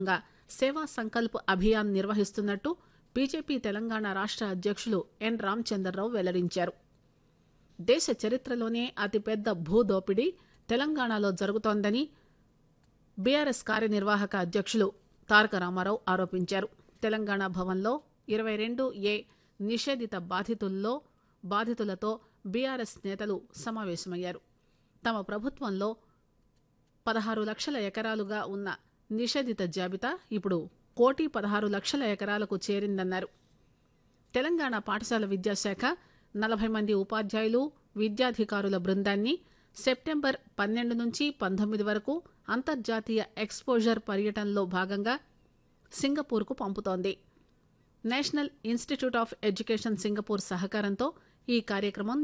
గా సేవా సంకల్ప్ అభియాన్ నిర్వహిస్తున్నట్టు బీజేపీ తెలంగాణ రాష్ట అధ్యక్షులు ఎన్ రామచంద్రరావు వెల్లడించారు దేశ చరిత్రలోనే అతిపెద్ద భూదోపిడీ తెలంగాణలో జరుగుతోందని బీఆర్ఎస్ కార్యనిర్వాహక అధ్యక్షులు తారక రామారావు ఆరోపించారు తెలంగాణ భవన్లో ఇరవై రెండు ఏ నిషేధిత బాధితుల్లో బాధితులతో బీఆర్ఎస్ నేతలు సమావేశమయ్యారు తమ ప్రభుత్వంలో పదహారు లక్షల ఎకరాలుగా ఉన్న నిషేధిత జాబితా ఇప్పుడు కోటి పదహారు లక్షల ఎకరాలకు చేరిందన్నారు తెలంగాణ పాఠశాల విద్యాశాఖ నలభై మంది ఉపాధ్యాయులు విద్యాధికారుల బృందాన్ని సెప్టెంబర్ పన్నెండు నుంచి పంతొమ్మిది వరకు అంతర్జాతీయ ఎక్స్పోజర్ పర్యటనలో భాగంగా సింగపూర్కు పంపుతోంది National Institute of Education Singapore సహకారంతో ఈ కార్యక్రమం